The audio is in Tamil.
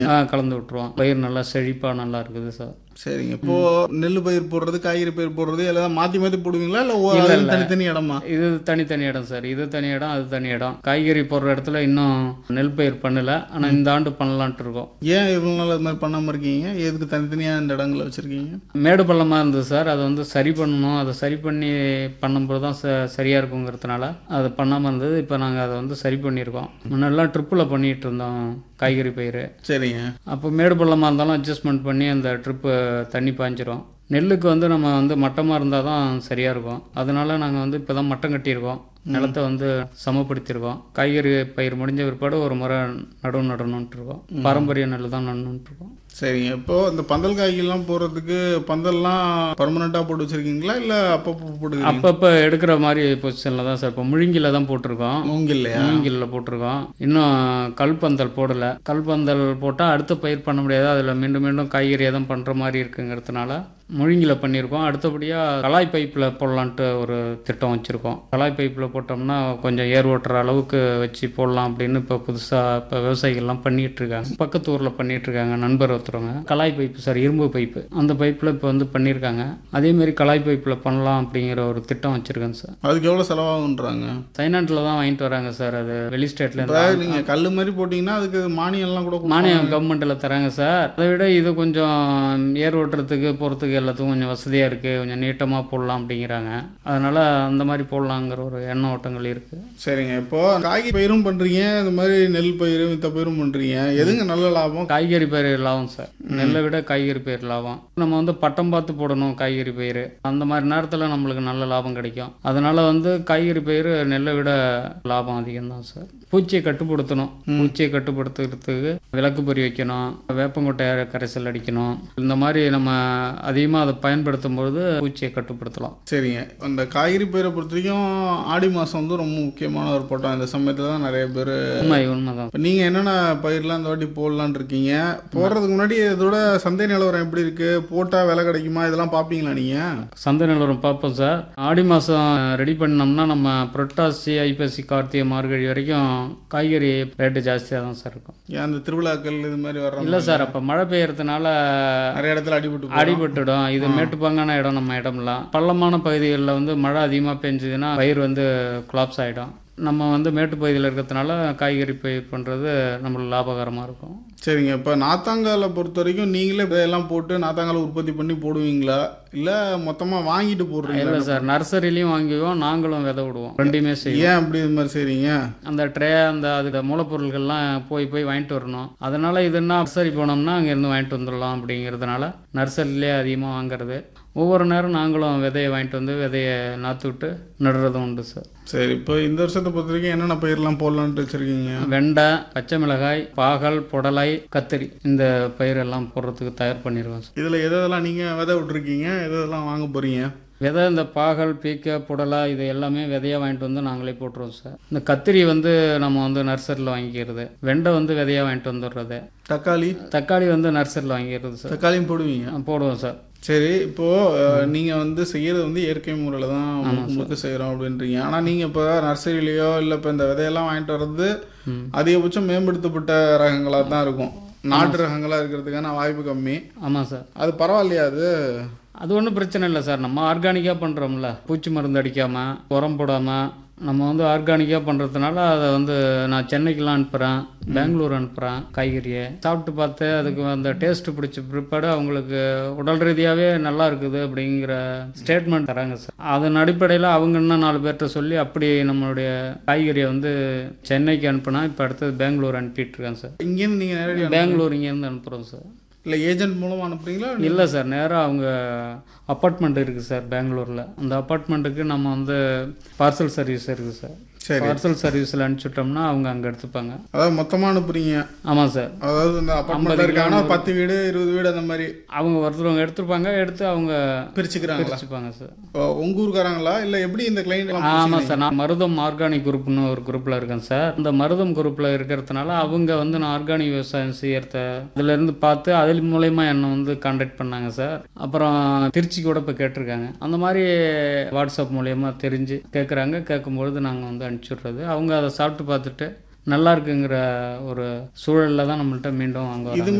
ஆ கலந்து விட்டுருவோம் பயிர் நல்லா செழிப்பாக நல்லா இருக்குது சார் சரிங்க இப்போ நெல் பயிர் போடுறது காய்கறி பயிர் போடுறது எல்லாம் மாத்தி மாத்தி போடுவீங்களா இல்ல ஓ- இல்ல, அது இல்ல. தனித்தனி இடமா இது தனித்தனி இடம் சார் இது தனி இடம் அது தனி இடம் காய்கறி போடுற இடத்துல இன்னும் நெல் பயிர் பண்ணல ஆனால் இந்த ஆண்டு பண்ணலான்ட்டு இருக்கோம் ஏன் இவ்வளவு நாள் அது மாதிரி பண்ணாம இருக்கீங்க எதுக்கு தனித்தனியா இந்த இடங்களை வச்சிருக்கீங்க மேடு பள்ளமாக இருந்தது சார் அதை வந்து சரி பண்ணணும் அதை சரி பண்ணி பண்ணும்போது தான் ச சரியாக இருக்குங்கிறதுனால அதை பண்ணாமல் இருந்தது இப்போ நாங்கள் அதை வந்து சரி பண்ணியிருக்கோம் முன்னெல்லாம் ட்ரிப்பில் பண்ணிகிட்டு இருந்தோம் காய்கறி பயிர் சரிங்க அப்போ மேடு பள்ளமாக இருந்தாலும் அட்ஜஸ்ட்மெண்ட் பண்ணி அந்த ட்ரிப்பு தண்ணி பாய்ஞ்சிரும் நெல்லுக்கு வந்து நம்ம வந்து மட்டமாக இருந்தால் தான் சரியாக இருக்கும் அதனால நாங்கள் வந்து இப்போ தான் மட்டம் கட்டியிருக்கோம் நிலத்தை வந்து சமப்படுத்தியிருக்கோம் காய்கறி பயிர் முடிஞ்ச பிற்பாடு ஒரு முறை நடுவு நடணுன்ட்டு இருக்கோம் பாரம்பரிய நெல் தான் நடணுன்ட்டு இருக்கோம் சரிங்க இப்போ இந்த பந்தல் காய்கெல்லாம் போடுறதுக்கு பந்தல்லாம் பர்மனண்டா போட்டு வச்சிருக்கீங்களா இல்ல அப்பப்போ போட்டுக்கிறீங்க அப்பப்போ எடுக்கிற மாதிரி பொசிஷனில் தான் சார் இப்போ முழுங்கில தான் போட்டிருக்கோம் மூங்கில்லையா மூங்கில்ல போட்டிருக்கோம் இன்னும் கல்பந்தல் போடல கல்பந்தல் போட்டால் அடுத்த பயிர் பண்ண முடியாது அதில் மீண்டும் மீண்டும் காய்கறி எதுவும் பண்ணுற மாதிரி இருக்குங்கிறதுனால முழுங்கில பண்ணியிருக்கோம் அடுத்தபடியாக கலாய் பைப்பில் போடலான்ட்டு ஒரு திட்டம் வச்சுருக்கோம் கலாய் பைப்பில் போட்டோம்னா கொஞ்சம் ஏர் ஓட்டுற அளவுக்கு வச்சு போடலாம் அப்படின்னு இப்போ புதுசாக இப்போ விவசாயிகள்லாம் பண்ணிட்டு இருக்காங்க பக்கத்து ஊரில் பண்ணிட்டு இருக்காங்க நண்பர் ஒருத்தவங்க கலாய் பைப்பு சார் இரும்பு பைப்பு அந்த பைப்பில் இப்போ வந்து பண்ணியிருக்காங்க அதேமாரி கலாய் பைப்பில் பண்ணலாம் அப்படிங்கிற ஒரு திட்டம் வச்சுருக்கேன் சார் அதுக்கு எவ்வளவு செலவாகுன்றாங்க சைனாட்டில் தான் வாங்கிட்டு வராங்க சார் அது வெளி ஸ்டேட்ல இப்போ இருந்து நீங்க கல்லு மாதிரி போட்டீங்கன்னா அதுக்கு மானியம் எல்லாம் கூட கொடுப்பாங்க. மானியம் கவர்மெண்ட்டில் தராங்க சார் அதை விட இது கொஞ்சம் ஏர் ஓட்டுறதுக்கு போகிறதுக்கு எல்லாத்துக்கும் கொஞ்சம் வசதியாக இருக்குது கொஞ்சம் நீட்டமாக போடலாம் அப்படிங்கிறாங்க அதனால் அந்த மாதிரி போடலாங்கிற ஒரு எண்ண ஓட்டங்கள் இருக்குது சரிங்க இப்போ காய்கறி பயிரும் பண்றீங்க இந்த மாதிரி நெல் பயிர் மித்த பயிரும் பண்றீங்க எதுங்க நல்ல லாபம் காய்கறி பயிர் லாபம் சார் நெல்லை விட காய்கறி பயிர் லாபம் நம்ம வந்து பட்டம் பார்த்து போடணும் காய்கறி பயிர் அந்த மாதிரி நேரத்தில் நம்மளுக்கு நல்ல லாபம் கிடைக்கும் அதனால வந்து காய்கறி பயிர் நெல்லை விட லாபம் அதிகம் தான் சார் பூச்சியை கட்டுப்படுத்தணும் பூச்சியை கட்டுப்படுத்துறதுக்கு விளக்கு பொறி வைக்கணும் வேப்பங்கொட்டை கரைசல் அடிக்கணும் இந்த மாதிரி நம்ம அதிகமாக அதை பயன்படுத்தும் பொழுது பூச்சியை கட்டுப்படுத்தலாம் சரிங்க அந்த காய்கறி பயிரை பொறுத்த வரைக்கும் ஆடி மாதம் வந்து ரொம்ப முக்கியமான ஒரு பட்டம் இந்த சமயத்தில் தான் நிறைய பேர் உண்மை உண்மைதான் இப்போ நீங்கள் என்னென்ன பயிர்லாம் இந்த வாட்டி போடலான்னு இருக்கீங்க போடுறதுக்கு முன்னாடி இதோட சந்தை நிலவரம் எப்படி இருக்கு போட்டால் விலை கிடைக்குமா இதெல்லாம் பார்ப்பீங்களா நீங்கள் சந்தை நிலவரம் பார்ப்போம் சார் ஆடி மாதம் ரெடி பண்ணோம்னா நம்ம புரட்டாசி ஐப்பசி கார்த்திகை மார்கழி வரைக்கும் காய்கறி ரேட்டு ஜாஸ்தியாக தான் சார் இருக்கும் ஏன் அந்த திருவிழாக்கள் இது மாதிரி வர்ற இல்லை சார் அப்போ மழை பெய்யறதுனால நிறைய இடத்துல அடிபட்டு போகும். அடிபட்டுடும் இது மேட்டுப்பாங்கான இடம் நம்ம இடம்லாம் பள்ளமான பகுதிகளில் வந்து மழை அதிகமாக பெஞ்சதுன்னா பயிர் வந்து கொலாப்ஸ் ஆகிடும் நம்ம வந்து மேட்டு பகுதியில் இருக்கிறதுனால காய்கறி பயிர் பண்ணுறது நம்மளுக்கு லாபகரமாக இருக்கும் சரிங்க இப்போ நாத்தாங்கால பொறுத்த வரைக்கும் நீங்களே இதெல்லாம் போட்டு நாத்தாங்கால உற்பத்தி பண்ணி போடுவீங்களா இல்லை மொத்தமாக வாங்கிட்டு போடுறீங்களா இல்லை சார் நர்சரிலையும் வாங்குவோம் நாங்களும் விதை விடுவோம் ரெண்டுமே செய்வோம் ஏன் அப்படி இது மாதிரி செய்றீங்க அந்த ட்ரே அந்த அதுக்கு மூலப்பொருட்கள்லாம் போய் போய் வாங்கிட்டு வரணும் அதனால இதுன்னா நர்சரி போனோம்னா அங்கேருந்து வாங்கிட்டு வந்துடலாம் அப்படிங்கிறதுனால நர்சரிலே அதிகமாக வாங்குறது ஒவ்வொரு நேரம் நாங்களும் விதையை வாங்கிட்டு வந்து விதையை நாற்று விட்டு நடுறதும் உண்டு சார் சரி இப்போ இந்த வருஷத்தை பொறுத்த வரைக்கும் என்னென்ன பயிரெல்லாம் போடலான்ட்டு வச்சிருக்கீங்க வெண்டை பச்சை மிளகாய் பாகல் புடலை கத்திரி இந்த பயிரெல்லாம் போடுறதுக்கு தயார் பண்ணிடுவோம் சார் இதில் எதெல்லாம் நீங்கள் விதை விட்டுருக்கீங்க எதெல்லாம் வாங்க போகிறீங்க விதை இந்த பாகல் பீக்க புடலை இது எல்லாமே விதையாக வாங்கிட்டு வந்து நாங்களே போட்டுருவோம் சார் இந்த கத்திரி வந்து நம்ம வந்து நர்சரியில் வாங்கிக்கிறது வெண்டை வந்து விதையாக வாங்கிட்டு வந்துடுறது தக்காளி தக்காளி வந்து நர்சரியில் வாங்கிக்கிறது சார் தக்காளியும் போடுவீங்க ஆ, போடுவோம் சார் சரி இப்போ அஹ், நீங்க வந்து செய்யறது வந்து இயற்கை முறையில் தான் முழுக்க முழுக்க செய்கிறோம் அப்படின்றீங்க ஆனா நீங்க இப்போ நர்சரியிலையோ இல்லை இப்போ இந்த விதையெல்லாம் வாங்கிட்டு வர்றது ம். அதிகபட்சம் மேம்படுத்தப்பட்ட ரகங்களாக தான் இருக்கும் நாட்டு ரகங்களா இருக்கிறதுக்கான வாய்ப்பு கம்மி ஆமாம் சார் அது பரவாயில்லையா அது அது ஒன்றும் பிரச்சனை இல்லை சார் நம்ம ஆர்கானிக்காக பண்ணுறோம்ல பூச்சி மருந்து அடிக்காமல் உரம் போடாமல் நம்ம வந்து ஆர்கானிக்காக பண்ணுறதுனால அதை வந்து நான் சென்னைக்கெலாம் அனுப்புகிறேன் பெங்களூர் அனுப்புகிறேன் காய்கறியை சாப்பிட்டு பார்த்து அதுக்கு அந்த டேஸ்ட் பிடிச்ச பிற்பாடு அவங்களுக்கு உடல் ரீதியாகவே நல்லா இருக்குது அப்படிங்கிற ஸ்டேட்மெண்ட் தராங்க சார் அதன் அடிப்படையில் அவங்க இன்னும் நாலு பேர்கிட்ட சொல்லி அப்படி நம்மளுடைய காய்கறியை வந்து சென்னைக்கு அனுப்புனா இப்போ அடுத்தது பெங்களூர் அனுப்பிட்டு இருக்கேன் சார் இங்கேருந்து நீங்க நேரடியாக பெங்களூர் இங்கேருந்து அனுப்புகிறோம் சார் இல்லை ஏஜென்ட் மூலமா அனுப்புறீங்களா இல்லை சார் நேராக அவங்க அப்பார்ட்மெண்ட் இருக்குது சார் பெங்களூரில் அந்த அப்பார்ட்மெண்ட்டுக்கு நம்ம வந்து பார்சல் சர்வீஸ் இருக்குது சார் சரி பார்சல் சர்வீஸில் அனுப்பிச்சுட்டோம்னா அவங்க அங்கே எடுத்துப்பாங்க அதாவது மொத்தமா அனுப்புறீங்க ஆமாம் சார் அதாவது இந்த அப்பார்ட்மெண்ட்ல இருக்காங்கன்னா பத்து வீடு இருபது வீடு அந்த மாதிரி அவங்க ஒருத்தரவங்க எடுத்துருப்பாங்க எடுத்து அவங்க பிரிச்சுக்கிறாங்களா பிரிச்சுப்பாங்க சார் இப்போ உங்க ஊருக்காரங்களா இல்லை எப்படி இந்த கிளைண்ட் ஆமாம் சார் நான் மருதம் ஆர்கானிக் குரூப்னு ஒரு குரூப்பில் இருக்கேன் சார் இந்த மருதம் குரூப்பில் இருக்கிறதுனால அவங்க வந்து நான் ஆர்கானிக் விவசாயம் செய்யறத அதுலேருந்து பார்த்து அதில் மூலயமா என்னை வந்து கான்டாக்ட் பண்ணாங்க சார் அப்புறம் திருச்சி கூட இப்போ கேட்டிருக்காங்க அந்த மாதிரி வாட்ஸ்அப் மூலயமா தெரிஞ்சு கேட்குறாங்க கேட்கும்பொழுது நாங்கள் வந்து அனுப்பிச்சுட்றது அவங்க அதை சாப்பிட்டு பார்த்துட்டு நல்லா இருக்குங்கிற ஒரு சூழல்ல தான் நம்மள்ட்ட மீண்டும் வாங்க இது